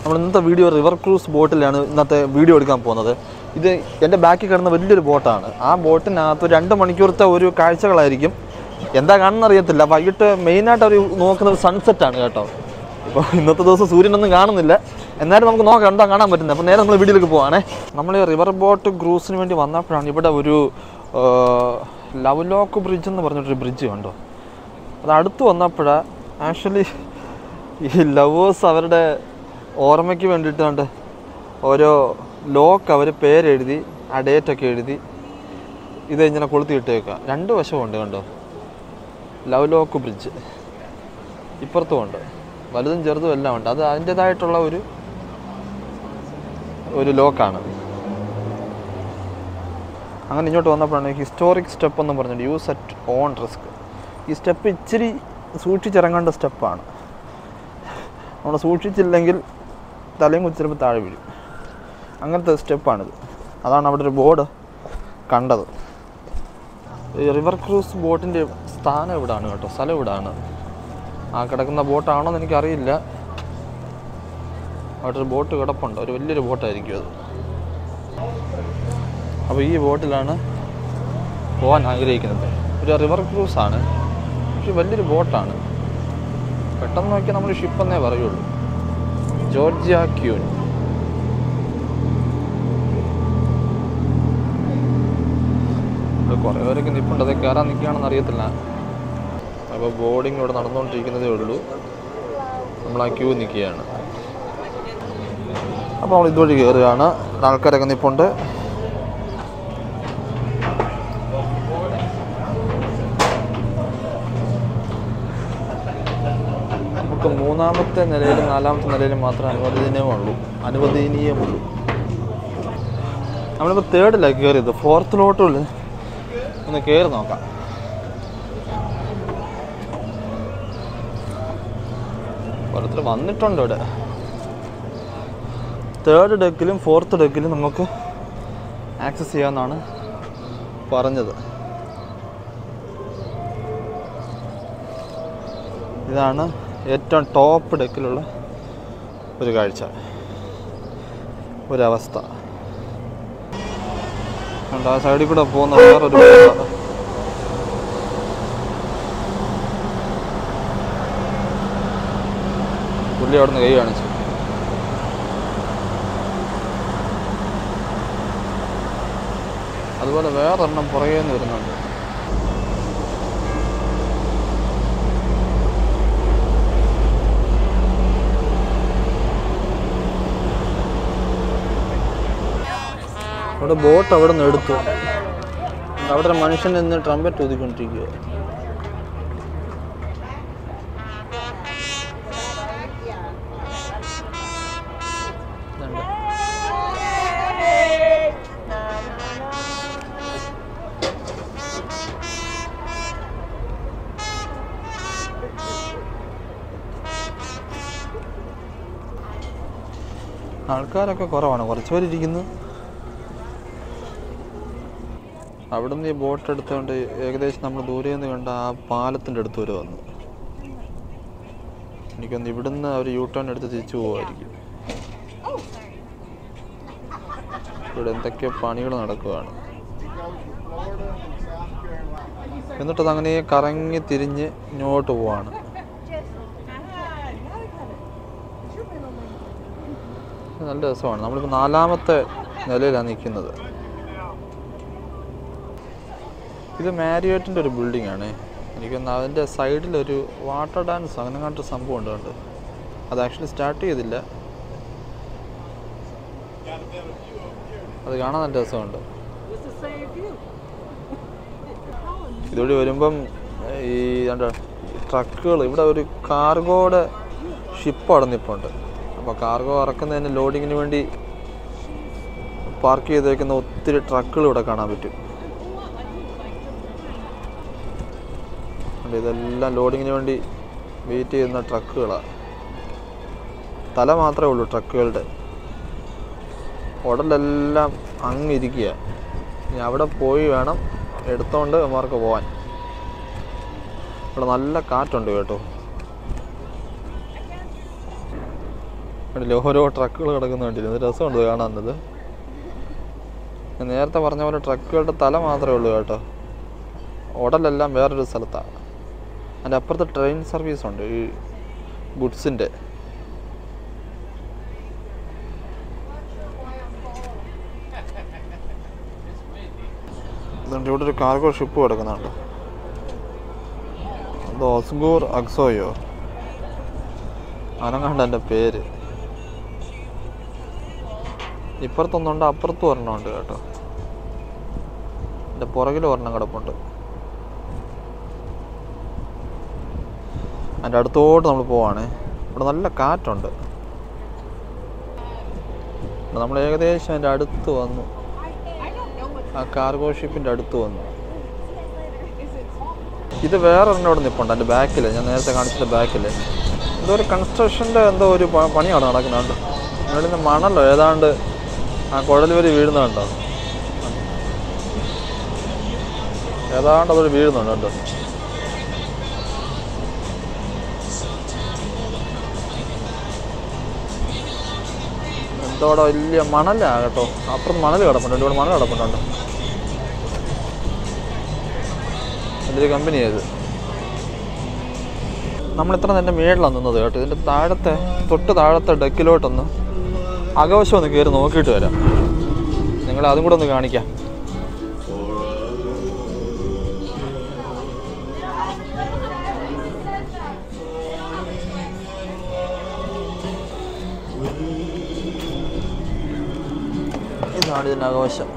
നമ്മൾ ഇന്നത്തെ video river cruise ബോട്ടിലാണ് ഇന്നത്തെ വീഡിയോ എടുക്കാൻ പോകുന്നത് ഇത് എൻ്റെ ബാക്കിൽ കിടന്ന വലിയൊരു ബോട്ടാണ് ആ ബോട്ടിനകത്ത് രണ്ട് മണിക്കൂറത്തെ ഒരു കാഴ്ചകളായിരിക്കും എന്താ കാണുന്ന അറിയത്തില്ല വൈകിട്ട് മെയിനായിട്ട് അവർ നോക്കുന്നത് സൺസെറ്റാണ് കേട്ടോ ഇപ്പോൾ ഇന്നത്തെ ദിവസം സൂര്യനൊന്നും കാണുന്നില്ല എന്നാലും നമുക്ക് നോക്കാം എന്താ കാണാൻ പറ്റുന്നത് അപ്പോൾ നേരെ നമ്മൾ വീഡിയോയിലേക്ക് പോവാണേ നമ്മൾ ഈ റിവർ ബോട്ട് ക്രൂസിന് വേണ്ടി വന്നപ്പോഴാണ് ഇവിടെ ഒരു ലവ് ലോക്ക് ബ്രിഡ്ജ് എന്ന് പറഞ്ഞിട്ടൊരു ബ്രിഡ്ജ് കണ്ടോ അത് അടുത്ത് വന്നപ്പോഴാണ് ആക്ച്വലി ഈ ലവേഴ്സ് അവരുടെ ഓർമ്മയ്ക്ക് വേണ്ടിയിട്ട് കണ്ട് ഓരോ ലോക്ക് അവർ പേരെഴുതി ആ ഡേറ്റൊക്കെ എഴുതി ഇത് ഇങ്ങനെ കൊളുത്തി ഇട്ടേക്കുക രണ്ട് വശമുണ്ട് കണ്ടോ ലവ് ലോക്ക് ബ്രിഡ്ജ് ഇപ്പുറത്തും ഉണ്ട് വലുതും ചെറുതും എല്ലാം ഉണ്ട് അത് അതിൻ്റെതായിട്ടുള്ള ഒരു ഒരു ലോക്കാണ് അങ്ങനെ ഇങ്ങോട്ട് വന്നപ്പോഴാണ് ഹിസ്റ്റോറിക് സ്റ്റെപ്പ് എന്ന് പറഞ്ഞിട്ട് യൂസ് അറ്റ് ഓൺ റിസ്ക് ഈ സ്റ്റെപ്പ് ഇച്ചിരി സൂക്ഷിച്ചിറങ്ങേണ്ട സ്റ്റെപ്പാണ് നമ്മൾ സൂക്ഷിച്ചില്ലെങ്കിൽ തലയും കുത്തി ചിലപ്പോൾ താഴെ വീഴും അങ്ങനത്തെ സ്റ്റെപ്പാണിത് അതാണ് അവിടെ ഒരു ബോർഡ് കണ്ടത് ഈ റിവർ ക്രൂസ് ബോട്ടിൻ്റെ സ്ഥാനം ഇവിടാണ് കേട്ടോ സ്ഥലം ഇവിടാണ് ആ കിടക്കുന്ന ബോട്ടാണോ എന്ന് എനിക്കറിയില്ല അവിടെ ഒരു ബോട്ട് കിടപ്പുണ്ട് ഒരു വലിയൊരു ബോട്ടായിരിക്കും അത് അപ്പോൾ ഈ ബോട്ടിലാണ് പോകാൻ ആഗ്രഹിക്കുന്നത് ഒരു റിവർ ക്രൂസ് ആണ് പക്ഷെ വലിയൊരു ബോട്ടാണ് പെട്ടെന്ന് നോക്കിയാൽ നമ്മൾ ഷിപ്പ് എന്നേ പറയുള്ളൂ ജോർജിയ ക്യൂൻ ഇവിടെ കുറേ പേരൊക്കെ നിൽപ്പുണ്ട് അത് കയറാൻ നിൽക്കുകയാണെന്ന് അറിയത്തില്ല അപ്പോൾ ബോർഡിങ് ഇവിടെ നടന്നുകൊണ്ടിരിക്കുന്നതേ ഉള്ളൂ നമ്മൾ ആ ക്യൂ നിൽക്കുകയാണ് അപ്പോൾ നമ്മൾ ഇതുവഴി കയറുകയാണ് ഇവിടെ ആൾക്കാരൊക്കെ നിൽപ്പുണ്ട് നമുക്ക് മൂന്നാമത്തെ നിലയിലും നാലാമത്തെ നിലയിലും മാത്രമേ അനുവദനീയമുള്ളൂ അനുവദനീയമുള്ളൂ നമ്മളിപ്പോൾ തേർഡിലാണ് കയറിയത് ഫോർത്തിലോട്ടുള്ള ഒന്ന് കയറി നോക്കാം ഓരോരുത്തർ വന്നിട്ടുണ്ട് ഇവിടെ തേർഡ് ഡെക്കിലും ഫോർത്ത് ഡെക്കിലും നമുക്ക് ആക്സസ് ചെയ്യാമെന്നാണ് പറഞ്ഞത് ഇതാണ് ഏറ്റവും ടോപ്പ് ഡെക്കിലുള്ള ഒരു കാഴ്ച ഒരവസ്ഥ കണ്ടോ, ആ സൈഡിൽ കൂടെ പോകുന്ന വേറൊരു ബോട്ടാണ്. പുള്ളി അവിടെ നിന്ന് കൈ കാണിച്ചു അതുപോലെ വേറൊരെണ്ണം പുറകെ നിന്ന് വരുന്നുണ്ട് അവിടെ ബോട്ട് അവിടെ നിന്ന് എടുത്തു അവിടെ ഒരു മനുഷ്യൻ നിന്ന് ട്രംപറ്റ് ഊതിക്കൊണ്ടിരിക്കുക ഇതുണ്ട്. ആൾക്കാരൊക്കെ കുറവാണ് കുറച്ച് പേരിരിക്കുന്നു അവിടുന്ന് ഈ ബോട്ട് എടുത്തുകൊണ്ട് ഏകദേശം നമ്മൾ ദൂരെ നിന്ന് കണ്ട ആ പാലത്തിൻ്റെ അടുത്ത് വരെ വന്നു എനിക്കൊന്ന് ഇവിടുന്ന് അവർ യൂ ടേൺ എടുത്ത് തിരിച്ചു പോകുമായിരിക്കും ഇവിടെ എന്തൊക്കെയോ പണികൾ നടക്കുകയാണ് എന്നിട്ടത് അങ്ങനെ കറങ്ങി തിരിഞ്ഞ് ഇങ്ങോട്ട് പോവാണ് നല്ല രസമാണ് നമ്മളിപ്പോൾ നാലാമത്തെ നിലയിലാണ് നിൽക്കുന്നത് ഇത് മാരിയോറ്റിൻ്റെ ഒരു ബിൽഡിംഗ് ആണ് എനിക്കൊന്ന് അതിൻ്റെ സൈഡിലൊരു വാട്ടർ ഡാൻസ് അങ്ങനെ കണ്ട സംഭവം ഉണ്ട് കണ്ട് അത് ആക്ച്വലി സ്റ്റാർട്ട് ചെയ്തില്ല അത് കാണാൻ നല്ല രസമുണ്ട് ഇതുവഴി വരുമ്പം ഈ എന്താ ട്രക്കുകൾ ഇവിടെ ഒരു കാർഗോയുടെ ഷിപ്പ് അവിടെ നിൽപ്പുണ്ട് അപ്പോൾ കാർഗോ ഇറക്കുന്നതിന് ലോഡിങ്ങിന് വേണ്ടി പാർക്ക് ചെയ്തേക്കുന്ന ഒത്തിരി ട്രക്കുകൾ ഇവിടെ കാണാൻ പറ്റും ഉണ്ട്. ഇതെല്ലാം ലോഡിങ്ങിന് വേണ്ടി വെയിറ്റ് ചെയ്യുന്ന ട്രക്കുകളാണ് തല മാത്രമേ ഉള്ളൂ ട്രക്കുകളുടെ ഉടലെല്ലാം അങ്ങിരിക്കുക ഇനി അവിടെ പോയി വേണം എടുത്തോണ്ട് അവന്മാർക്ക് പോവാൻ ഇവിടെ നല്ല കാറ്റുണ്ട് കേട്ടോ കണ്ടില്ലേ ഓരോ ട്രക്കുകൾ കിടക്കുന്ന കണ്ടില്ലേ ഇത് രസമുണ്ട് ഇത് കാണാനത് ഞാൻ നേരത്തെ പറഞ്ഞ പോലെ ട്രക്കുകളുടെ തല മാത്രമേ ഉള്ളൂ കേട്ടോ ഉടലെല്ലാം വേറൊരു സ്ഥലത്താണ് അതിൻ്റെ അപ്പുറത്ത് ട്രെയിൻ സർവീസ് ഉണ്ട് ഈ ഗുഡ്സിൻ്റെ ഇതുണ്ട് ഇവിടെ ഒരു കാർഗോ ഷിപ്പ് കിടക്കുന്നുണ്ട് അത് ഓസ്ഗൂർ അക്സോയോ അനങ്ങാണ്ട് എൻ്റെ പേര് ഇപ്പുറത്തൊന്നുണ്ട് അപ്പുറത്തും ഒരെണ്ണമുണ്ട് കേട്ടോ എൻ്റെ പുറകിൽ ഒരെണ്ണം കിടപ്പുണ്ട് അതിൻ്റെ അടുത്തോട്ട് നമ്മൾ പോവാണേ ഇവിടെ നല്ല കാറ്റുണ്ട് നമ്മൾ ഏകദേശം അതിൻ്റെ അടുത്ത് വന്നു ആ കാർഗോ ഷിപ്പിൻ്റെ അടുത്ത് വന്നു ഇത് വേറെ ഒരെണ്ണം ഇവിടെ നിൽപ്പുണ്ട് എൻ്റെ ബാക്കിൽ ഞാൻ നേരത്തെ കാണിച്ചിട്ട് ബാക്കിൽ എന്തോ ഒരു കൺസ്ട്രക്ഷൻ്റെ എന്തോ ഒരു പ- പണിയാണ് നടക്കുന്നുണ്ട് മുകളിൽ നിന്ന് മണല്ലോ ഏതാണ്ട് ആ കുഴൽ വരി വീഴുന്നുണ്ടോ ഏതാണ്ട് അവർ വീഴുന്നുണ്ട് കേട്ടോ എന്തോടെ വലിയ മണലാ കേട്ടോ അപ്പുറത്ത് മണൽ കിടപ്പുണ്ട് ഇവിടെ മണൽ കിടപ്പുണ്ട് എന്തൊരു കമ്പനിയാണ് ഇത് നമ്മൾ ഇത്ര തന്നെ മേളിലാണ് നിന്നത് കേട്ടോ ഇതിൻ്റെ താഴത്തെ തൊട്ട് താഴത്തെ ഡെക്കിലോട്ടൊന്ന് അകവശം ഒന്ന് കയറി നോക്കിയിട്ട് വരാം നിങ്ങളെ അതും കൂടെ ഒന്ന് കാണിക്കാം ഇതാണ് ഇതിൻ്റെ അകവശം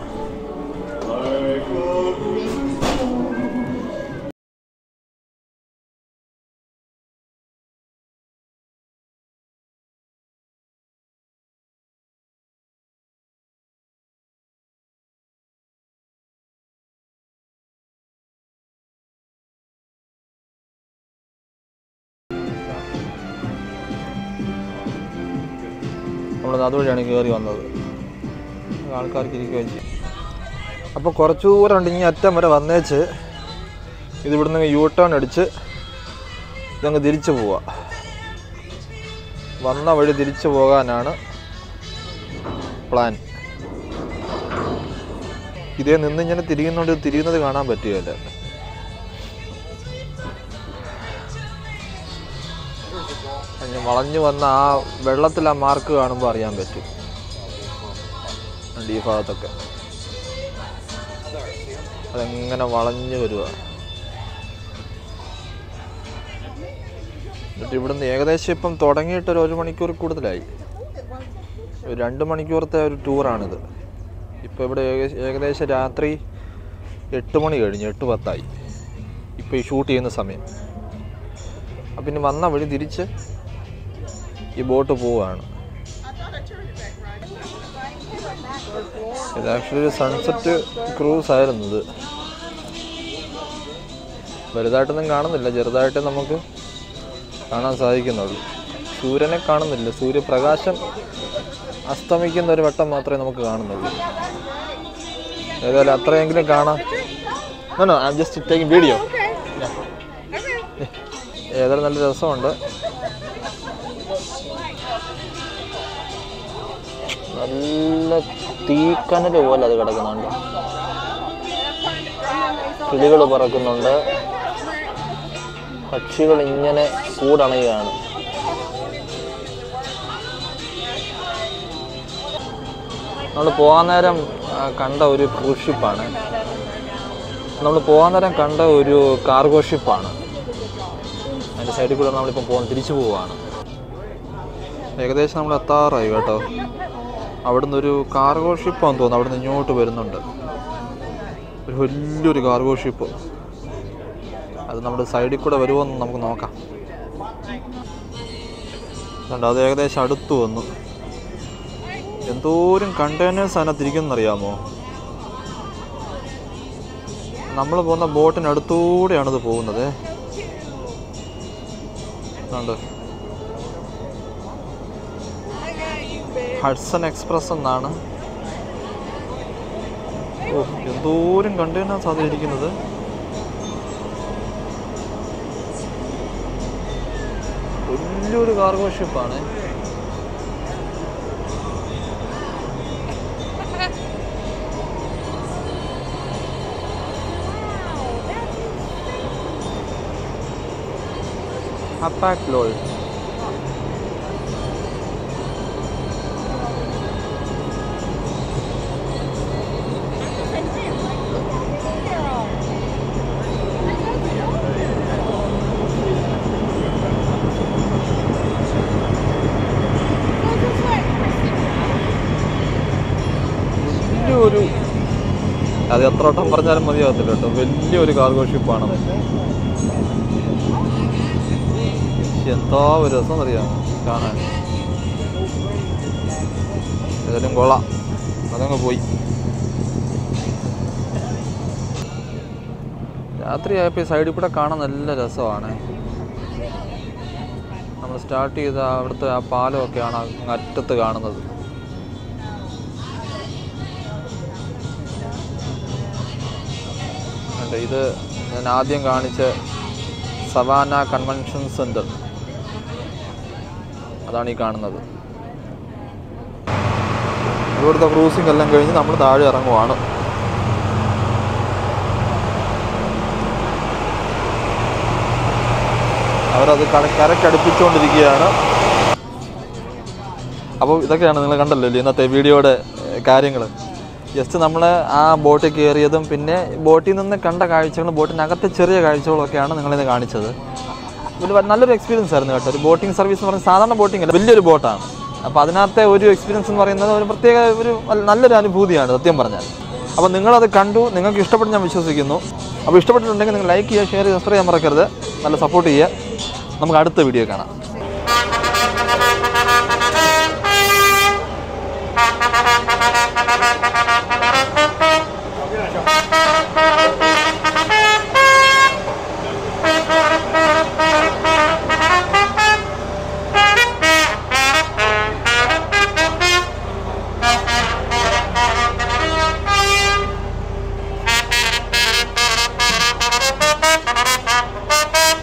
നമ്മൾ അതുവഴിയാണ് കയറി വന്നത് ആൾക്കാർക്ക് ഇരിക്കുകയും ചെയ്യും അപ്പോൾ കുറച്ച് ദൂരം ഉണ്ട് ഇനി അറ്റം വരെ വന്നേച്ച് ഇത് ഇവിടുന്ന് യൂ ടേൺ അടിച്ച് ഇതങ്ങ് തിരിച്ചു പോവുക വന്ന വഴി തിരിച്ചു പോകാനാണ് പ്ലാൻ ഇതേ നിന്ന് ഇങ്ങനെ തിരിയുന്നോണ്ട് ഇത് തിരിയുന്നത് കാണാൻ പറ്റുകയല്ല അതിന് വളഞ്ഞു വന്ന ആ വെള്ളത്തിൽ ആ മാർക്ക് കാണുമ്പോൾ അറിയാൻ പറ്റും ഉണ്ട് ഈ ഭാഗത്തൊക്കെ അതെങ്ങനെ വളഞ്ഞു വരുക എന്നിട്ട് ഇവിടുന്ന് ഏകദേശം ഇപ്പം തുടങ്ങിയിട്ട് ഒരു ഒരു മണിക്കൂർ കൂടുതലായി ഒരു രണ്ട് മണിക്കൂറത്തെ ഒരു ടൂറാണിത് ഇപ്പോൾ ഇവിടെ ഏക- ഏകദേശം രാത്രി എട്ട് മണി കഴിഞ്ഞു എട്ട് പത്തായി ഇപ്പോൾ ഈ ഷൂട്ട് ചെയ്യുന്ന സമയം അപ്പം ഇനി വന്ന വഴി തിരിച്ച് ഈ ബോട്ട് പോവുകയാണ് ഇത് ആക്ച്വലി ഒരു സൺസെറ്റ് ക്രൂസ് ആയിരുന്നു ഇത് വലുതായിട്ടൊന്നും കാണുന്നില്ല ചെറുതായിട്ട് നമുക്ക് കാണാൻ സാധിക്കുന്നുള്ളൂ സൂര്യനെ കാണുന്നില്ല സൂര്യപ്രകാശം അസ്തമിക്കുന്ന ഒരു വട്ടം മാത്രമേ നമുക്ക് കാണുന്നുള്ളൂ ഏതായാലും അത്രയെങ്കിലും കാണാം no I just taking video ഏതായാലും നല്ല രസമുണ്ട് നല്ല തീക്കനൽ പോലെ അത് കിടക്കുന്നുണ്ട് കിളികൾ പറക്കുന്നുണ്ട് പക്ഷികൾ ഇങ്ങനെ കൂടണയുകയാണ് നമ്മൾ പോകാൻ നേരം ആ, കണ്ട ഒരു ക്രൂസ് ഷിപ്പാണ് നമ്മൾ പോകാൻ നേരം കണ്ട ഒരു കാർഗോ ഷിപ്പാണ് അതിൻ്റെ സൈഡിൽ കൂടെ നമ്മളിപ്പോൾ പോകാൻ തിരിച്ചു പോവുകയാണ് ഏകദേശം നമ്മൾ എത്താറായി കേട്ടോ അവിടുന്ന് ഒരു കാർഗോ ഷിപ്പാന്ന് തോന്നുന്നു അവിടുന്ന് ഇങ്ങോട്ട് വരുന്നുണ്ട് ഒരു വലിയൊരു കാർഗോ ഷിപ്പ് അത് നമ്മുടെ സൈഡിൽ കൂടെ വരുമോ എന്ന് നമുക്ക് നോക്കാം കണ്ടോ അത് ഏകദേശം അടുത്ത് വന്നു എന്തോരം കണ്ടെയ്നേഴ്സ് അതിനകത്ത് ഇരിക്കുന്നറിയാമോ നമ്മൾ പോകുന്ന ബോട്ടിനടുത്തൂടെയാണിത് പോകുന്നത് കണ്ടോ ഹഡ്സൺ എക്സ്പ്രസ് എന്നാണ് ഓ എന്തോരം കണ്ടെയ്നേഴ്സ് അതിലിരിക്കുന്നത് വലിയൊരു കാർഗോ ഷിപ്പാണ് ഹപ്പാക് ലോൾ വലിയൊരു അത് എത്ര വട്ടം പറഞ്ഞാലും മതിയാകത്തില്ല കേട്ടോ വലിയൊരു കാർഗോ ഷിപ്പാണ് എന്താ ഒരു രസം അറിയാമോ കാണാൻ ഏതായാലും കൊള്ളാം അതങ്ങ് പോയി രാത്രിയായപ്പോൾ ഈ സൈഡിൽ കൂടെ കാണാൻ നല്ല രസമാണ് നമ്മൾ സ്റ്റാർട്ട് ചെയ്ത അവിടുത്തെ ആ പാലമൊക്കെയാണ് അങ്ങ് അറ്റത്ത് കാണുന്നത് ഉണ്ട് ഇത് ഞാൻ ആദ്യം കാണിച്ച സവാന കൺവെൻഷൻ സെൻറ്റർ അതാണ് ഈ കാണുന്നത് ഇവിടുത്തെ ക്രൂസിംഗ് എല്ലാം കഴിഞ്ഞ് നമ്മൾ താഴെ ഇറങ്ങുവാണ് അവരത് കര കരക്കടുപ്പിച്ചുകൊണ്ടിരിക്കുകയാണ് അപ്പോൾ ഇതൊക്കെയാണ് നിങ്ങൾ കണ്ടല്ലോ ഇല്ലേ ഇന്നത്തെ വീഡിയോയുടെ കാര്യങ്ങൾ ജസ്റ്റ് നമ്മൾ ആ ബോട്ടിൽ കയറിയതും പിന്നെ ബോട്ടിൽ നിന്ന് കണ്ട കാഴ്ചകളും ബോട്ടിനകത്തെ ചെറിയ കാഴ്ചകളൊക്കെയാണ് നിങ്ങളിന്ന് കാണിച്ചത് ഒരു വ- നല്ലൊരു എക്സ്പീരിയൻസ് ആയിരുന്നു കേട്ടോ ഒരു ബോട്ടിംഗ് സർവീസ് എന്ന് പറയുന്നത് സാധാരണ ബോട്ടിംഗ് അല്ല വലിയൊരു ബോട്ടാണ് അപ്പോൾ അതിനകത്തെ ഒരു എക്സ്പീരിയൻസ് എന്ന് പറയുന്നത് ഒരു പ്രത്യേക ഒരു വല്ല- നല്ലൊരു അനുഭൂതിയാണ് സത്യം പറഞ്ഞാൽ അപ്പോൾ നിങ്ങളത് കണ്ടു നിങ്ങൾക്ക് ഇഷ്ടപ്പെട്ടു ഞാൻ വിശ്വസിക്കുന്നു അപ്പോൾ ഇഷ്ടപ്പെട്ടിട്ടുണ്ടെങ്കിൽ നിങ്ങൾ ലൈക്ക് ചെയ്യുക ഷെയർ ചെയ്യുക സബ്സ്ക്രൈബ് ചെയ്യാൻ മറക്കരുത് നല്ല സപ്പോർട്ട് ചെയ്യുക നമുക്ക് അടുത്ത വീഡിയോ കാണാം Thank you.